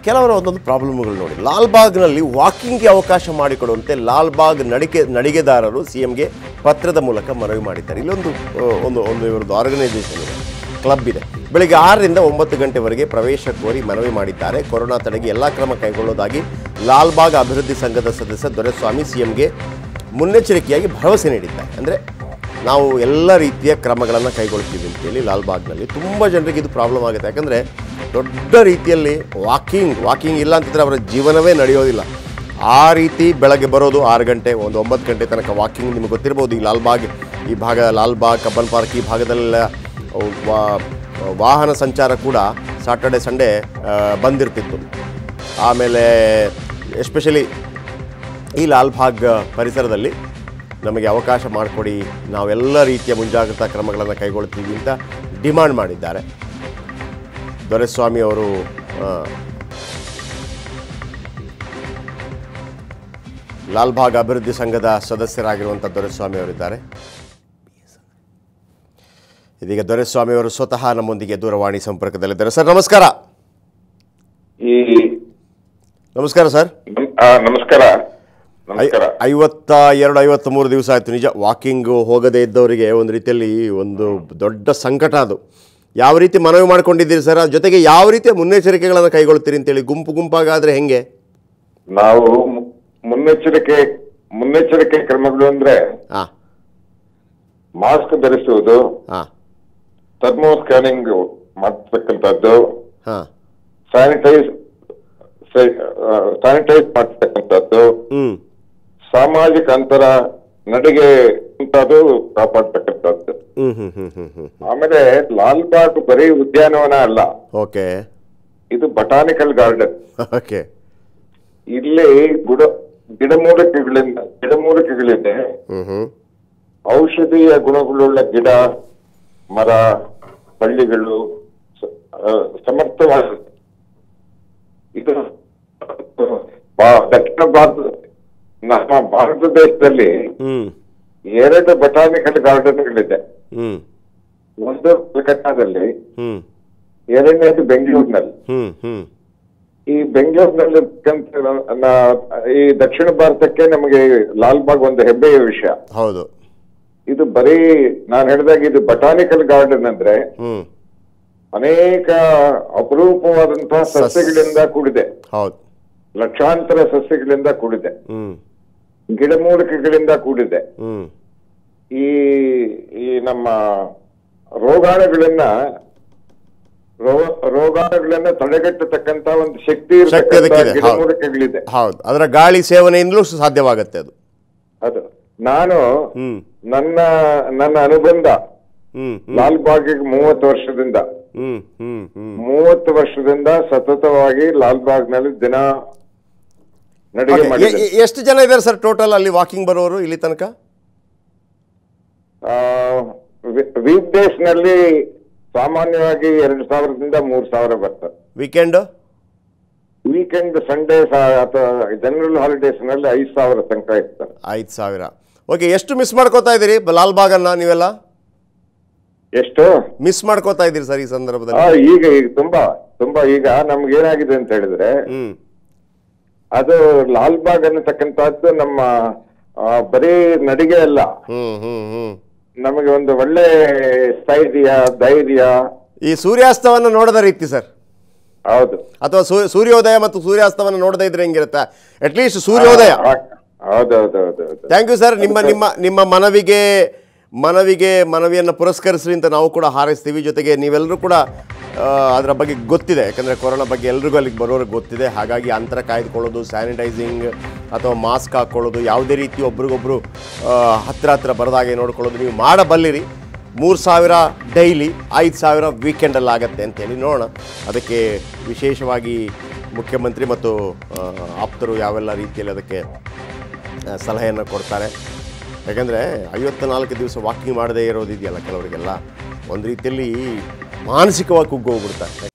ಕೆಲವರ ಒಂದೊಂದು ಪ್ರಾಬ್ಲಮ್ಗಳು ನೋಡಿ ಲಾಲ್ಬಾಗ್ನಲ್ಲಿ ವಾಕಿಂಗ್ಗೆ ಅವಕಾಶ ಮಾಡಿಕೊಡುವಂತೆ ಲಾಲ್ಬಾಗ್ ನಡಿಗೆ ನಡಿಗೆದಾರರು ಸಿ ಎಂಗೆ ಪತ್ರದ ಮೂಲಕ ಮನವಿ ಮಾಡಿದ್ದಾರೆ ಇಲ್ಲೊಂದು ಆ, ಒಂದು ಒಂದು ಇವರದ್ದು ಆರ್ಗನೈಸೇಷನ್ ಇದೆ ಕ್ಲಬ್ ಇದೆ ಬೆಳಿಗ್ಗೆ ಆರರಿಂದ ಒಂಬತ್ತು ಗಂಟೆವರೆಗೆ ಪ್ರವೇಶ ಕೋರಿ ಮನವಿ ಮಾಡಿದ್ದಾರೆ ಕೊರೋನಾ ತಡೆಗೆ ಎಲ್ಲ ಕ್ರಮ ಕೈಗೊಳ್ಳುವುದಾಗಿ ಲಾಲ್ಬಾಗ್ ಅಭಿವೃದ್ಧಿ ಸಂಘದ ಸದಸ್ಯ ದೊರೆಸ್ವಾಮಿ ಸಿ ಎಂಗೆ ಮುನ್ನೆಚ್ಚರಿಕೆಯಾಗಿ ಭರವಸೆ ನೀಡಿದ್ದಾರೆ ಅಂದರೆ ನಾವು ಎಲ್ಲ ರೀತಿಯ ಕ್ರಮಗಳನ್ನು ಕೈಗೊಳ್ತೀವಿ ಅಂತೇಳಿ ಲಾಲ್ಬಾಗ್ನಲ್ಲಿ ತುಂಬ ಜನರಿಗೆ ಇದು ಪ್ರಾಬ್ಲಮ್ ಆಗುತ್ತೆ ಯಾಕಂದರೆ ದೊಡ್ಡ ರೀತಿಯಲ್ಲಿ ವಾಕಿಂಗ್ ವಾಕಿಂಗ್ ಇಲ್ಲ ಅಂತಿದ್ರೆ ಅವರ ಜೀವನವೇ ನಡೆಯೋದಿಲ್ಲ ಆ ರೀತಿ ಬೆಳಗ್ಗೆ ಬರೋದು ಆರು ಗಂಟೆ ಒಂದು ಒಂಬತ್ತು ಗಂಟೆ ತನಕ ವಾಕಿಂಗ್ ನಿಮಗೆ ಗೊತ್ತಿರ್ಬೋದು ಈ ಲಾಲ್ಬಾಗ್ ಈ ಭಾಗ ಲಾಲ್ಬಾಗ್ ಕಬ್ಬನ್ ಪಾರ್ಕ್ ಈ ಭಾಗದಲ್ಲೆಲ್ಲ ವಾ- ವಾಹನ ಸಂಚಾರ ಕೂಡ ಸಾಟರ್ಡೆ ಸಂಡೇ ಬಂದಿರ್ತಿತ್ತು ಆಮೇಲೆ ಎಸ್ಪೆಷಲಿ ಈ ಲಾಲ್ಬಾಗ್ ಪರಿಸರದಲ್ಲಿ ನಮಗೆ ಅವಕಾಶ ಮಾಡಿಕೊಡಿ ನಾವೆಲ್ಲ ರೀತಿಯ ಮುಂಜಾಗ್ರತಾ ಕ್ರಮಗಳನ್ನು ಕೈಗೊಳ್ತೀವಿ ಅಂತ ಡಿಮಾಂಡ್ ಮಾಡಿದ್ದಾರೆ ದೊರೆಸ್ವಾಮಿ ಅವರು ಆ, ಲಾಲ್ಬಾಗ್ ಅಭಿವೃದ್ಧಿ ಸಂಘದ ಸದಸ್ಯರಾಗಿರುವಂಥ ದೊರೆಸ್ವಾಮಿ ಅವರಿದ್ದಾರೆ ಇದೀಗ ದೊರೆಸ್ವಾಮಿ ಅವರು ಸ್ವತಃ ನಮ್ಮೊಂದಿಗೆ ದೂರವಾಣಿ ಸಂಪರ್ಕದಲ್ಲಿದ್ದಾರೆ ಸರ್ ನಮಸ್ಕಾರ ಈ ನಮಸ್ಕಾರ ಸರ್ ಆ, ನಮಸ್ಕಾರ ಐ- ನಮಸ್ಕಾರ ಐವತ್ತ ಎರಡು ಐವತ್ತ ಮೂರು ದಿವಸ ಆಯಿತು ನಿಜ ವಾಕಿಂಗು ಹೋಗದೇ ಇದ್ದವರಿಗೆ ಒಂದು ರೀತಿಯಲ್ಲಿ ಒಂದು ದೊಡ್ಡ ಸಂಕಟ ಅದು ಯಾವ ರೀತಿ ಮನವಿ ಮಾಡ್ಕೊಂಡಿದ್ದೀರಿ ಸರ್ ಅದ್ರ ಜೊತೆಗೆ ಯಾವ ರೀತಿಯ ಮುನ್ನೆಚ್ಚರಿಕೆಗಳನ್ನು ಕೈಗೊಳ್ತೀರಿ ಅಂತೇಳಿ ಗುಂಪು ಗುಂಪಾಗಾದರೆ ಹೆಂಗೆ ನಾವು ಮು- ಮುನ್ನೆಚ್ಚರಿಕೆ ಮುನ್ನೆಚ್ಚರಿಕೆ ಕ್ರಮಗಳು ಅಂದ್ರೆ ಹಾಂ ಮಾಸ್ಕ್ ಧರಿಸುವುದು ಹಾಂ ಥರ್ಮೋ ಸ್ಕ್ಯಾನಿಂಗ್ ಮಾಡ್ತಕ್ಕಂಥದ್ದು ಹಾಂ ಸ್ಯಾನಿಟೈಸ್ ಸ್ಯಾನಿಟೈಸ್ ಮಾಡ್ತಕ್ಕಂಥದ್ದು ಹ್ಞೂ ಸಾಮಾಜಿಕ ಅಂತರ ನಡಿಗೆ ಉಂಟಾದು ಕಾಪಾಡ್ತಕ್ಕಂಥದ್ದು ಹ್ಞೂ ಹ್ಞೂ ಹ್ಞೂ ಹ್ಞೂ ಹ್ಞೂ ಆಮೇಲೆ ಲಾಲ್ಬಾಗ್ ಬರೀ ಉದ್ಯಾನವನ ಅಲ್ಲ ಓಕೆ ಇದು ಬಟಾನಿಕಲ್ ಗಾರ್ಡನ್ ಓಕೆ ಇಲ್ಲಿ ಗುಡ ಗಿಡಮೂಲಿಕೆಗಳಿಂದ ಗಿಡಮೂಲಿಕೆಗಳಿದೆ ಹ್ಞೂ ಹ್ಞೂ ಔಷಧೀಯ ಗುಣಗಳುಳ್ಳ ಗಿಡ ಮರ ಬಳ್ಳಿಗಳು ಸ- ಆ, ಸಮರ್ಥವಾದ ಇದು ಬಾ- ದಕ್ಷಿಣ ಭಾರತ ನಮ್ಮ ಭಾರತ ದೇಶದಲ್ಲಿ ಹ್ಞೂ ಎರಡು ಬಟಾನಿಕಲ್ ಗಾರ್ಡನ್ಗಳಿದೆ ಹ್ಞೂ ಒಂದು ಕಲ್ಕತ್ತಾದಲ್ಲಿ ಹ್ಞೂ ಎರಡನೇದು ಬೆಂಗಳೂರಿನಲ್ಲಿ ಹ್ಞೂ ಹ್ಞೂ ಈ ಬೆಂಗಳೂರಿನಲ್ಲಿ ಇರ್ತಕ್ಕಂಥ ನ- ಈ ದಕ್ಷಿಣ ಭಾರತಕ್ಕೆ ನಮಗೆ ಲಾಲ್ಬಾಗ್ ಒಂದು ಹೆಮ್ಮೆಯ ವಿಷಯ ಹೌದು ಇದು ಬರೀ ನಾನು ಹೇಳಿದಾಗ ಇದು ಬಟಾನಿಕಲ್ ಗಾರ್ಡನ್ ಅಂದ್ರೆ ಹ್ಞೂ ಅನೇಕ ಅಪರೂಪವಾದಂತಹ ಸಸ್- ಸಸ್ಯಗಳಿಂದ ಕೂಡಿದೆ ಹೌದು ಲಕ್ಷಾಂತರ ಸಸ್ಯಗಳಿಂದ ಕೂಡಿದೆ ಹ್ಞೂ ಗಿಡಮೂಲಿಕೆಗಳಿಂದ ಕೂಡಿದೆ ಹ್ಞೂ ಈ ಈ ನಮ್ಮ ರೋಗಾಣುಗಳನ್ನ ರೋ- ರೋಗಾಣುಗಳನ್ನ ತಡೆಗಟ್ಟತಕ್ಕಂತ ಒಂದು ಶಕ್ತಿ ಶಕ್ತಿ ಇರತಕ್ಕಂತ ಅದಕ್ಕಿದೆ, ಹೌದು. ಗಿಡಮೂಲಿಕೆಗಳಿದೆ ಹೌದು ಅದರ ಗಾಳಿ ಸೇವನೆಯಿಂದಲೂ ಸಾಧ್ಯವಾಗುತ್ತೆ ಅದು ಅದು ನಾನು ಹ್ಞೂ ನನ್ನ ನನ್ನ ಅನುಬಂಧ ಹ್ಞೂ ಹ್ಞೂ ಲಾಲ್ಬಾಗಿಗೆ ಮೂವತ್ತು ವರ್ಷದಿಂದ ಹ್ಞೂ ಹ್ಞೂ ಹ್ಞೂ ಮೂವತ್ತು ವರ್ಷದಿಂದ ಸತತವಾಗಿ ಲಾಲ್ಬಾಗ್ನಲ್ಲಿ ದಿನ ನಡಿಗೆ Okay, ಮಾಡಿದೆ ಎ- ಎ- ಎಷ್ಟು ಜನ ಇದ್ದಾರೆ ಸರ್ ಟೋಟಲ್ ಅಲ್ಲಿ ವಾಕಿಂಗ್ ಬರೋರು ಇಲ್ಲಿ ತನಕ ವೀಕ್ ಡೇಸ್ ನಲ್ಲಿ ಸಾಮಾನ್ಯವಾಗಿ ಎರಡು ಸಾವಿರದಿಂದ ಮೂರು ಸಾವಿರ ಬರ್ತಾರೆ ವೀಕೆಂಡ್ ವೀಕೆಂಡ್ ಸಂಡೇ ಅಥವಾ ಜನರಲ್ ಹಾಲಿಡೇಸ್ ನಲ್ಲಿ ಐದು ಸಾವಿರ ತನಕ ಇರ್ತಾರೆ ಐದು ಸಾವಿರ ಓಕೆ ಎಷ್ಟು ಮಿಸ್ ಮಾಡ್ಕೋತಾ ಇದ್ದೀರಿ ಬ- ಲಾಲ್ಬಾಗನ್ನ ನೀವೆಲ್ಲ ಎಷ್ಟು ಮಿಸ್ ಮಾಡ್ಕೋತಾ ಇದ್ದೀರಿ ಸರ್ ಈ ಆ, ಸಂದರ್ಭದಲ್ಲಿ ಈಗ ಈಗ ತುಂಬಾ ತುಂಬಾ ಈಗ ನಮ್ಗೆ ಏನಾಗಿದೆ ಅಂತ ಹೇಳಿದ್ರೆ ಹ್ಞೂ ಅದು ಲಾಲ್ಬಾಗ್ ಅನ್ನತಕ್ಕಂಥದ್ದು ನಮ್ಮ ಆ, ಬರೀ ನಡಿಗೆ ಅಲ್ಲ ಹ್ಞೂ ಹ್ಞೂ ಹ್ಞೂ ನಮಗೆ ಒಂದು ಒಳ್ಳೆ ಸ್ಥೈರ್ಯ ಧೈರ್ಯ ಈ ಸೂರ್ಯಾಸ್ತವನ್ನು ನೋಡದ ರೀತಿ ಸರ್ ಹೌದು ಅಥವಾ ಸೂ- ಸೂರ್ಯೋದಯ ಮತ್ತು ಸೂರ್ಯಾಸ್ತವನ್ನು ನೋಡದೇ ಇದ್ರೆ ಹೆಂಗಿರುತ್ತೆ ಅಟ್ಲೀಸ್ಟ್ ಸೂರ್ಯೋದಯ ಹೌದೌದೌದು ಥ್ಯಾಂಕ್ ಯು ಸರ್ ನಿಮ್ಮ ನಿಮ್ಮ ನಿಮ್ಮ ಮನವಿಗೆ ಮನವಿಗೆ ಮನವಿಯನ್ನು ಪುರಸ್ಕರಿಸ್ರಿ ಅಂತ ನಾವು ಕೂಡ ಹಾರೈಸ್ತೀವಿ ಜೊತೆಗೆ ನೀವೆಲ್ಲರೂ ಕೂಡ ಆ, ಅದರ ಬಗ್ಗೆ ಗೊತ್ತಿದೆ ಯಾಕಂದರೆ ಕೊರೋನಾ ಬಗ್ಗೆ ಎಲ್ರಿಗೂ ಅಲ್ಲಿಗೆ ಬರೋರಿಗೆ ಗೊತ್ತಿದೆ ಹಾಗಾಗಿ ಅಂತರ ಕಾಯ್ದುಕೊಳ್ಳೋದು ಸ್ಯಾನಿಟೈಸಿಂಗ್ ಅಥವಾ ಮಾಸ್ಕ್ ಹಾಕ್ಕೊಳ್ಳೋದು ಯಾವುದೇ ರೀತಿ ಒಬ್ರಿಗೊಬ್ರು ಆ, ಹತ್ತಿರ ಹತ್ತಿರ ಬರದಾಗೆ ನೋಡ್ಕೊಳ್ಳೋದು ನೀವು ಮಾಡಬಲ್ಲಿರಿ ಮೂರು ಸಾವಿರ ಡೈಲಿ ಐದು ಸಾವಿರ ವೀಕೆಂಡಲ್ಲಿ ಆಗತ್ತೆ ಅಂತೇಳಿ ನೋಡೋಣ ಅದಕ್ಕೆ ವಿಶೇಷವಾಗಿ ಮುಖ್ಯಮಂತ್ರಿ ಮತ್ತು ಆ, ಆಪ್ತರು ಯಾವೆಲ್ಲ ರೀತಿಯಲ್ಲಿ ಅದಕ್ಕೆ ಆ, ಸಲಹೆಯನ್ನು ಕೊಡ್ತಾರೆ ಯಾಕಂದರೆ ಐವತ್ತ ನಾಲ್ಕು ದಿವಸ ವಾಕಿಂಗ್ ಮಾಡದೇ ಇರೋದಿದೆಯಲ್ಲ ಕೆಲವರಿಗೆಲ್ಲ ಒಂದು ರೀತಿಯಲ್ಲಿ ಮಾನಸಿಕವಾಗಿ ಕುಗ್ಗೋಗ್ಬಿಡ್ತಾರೆ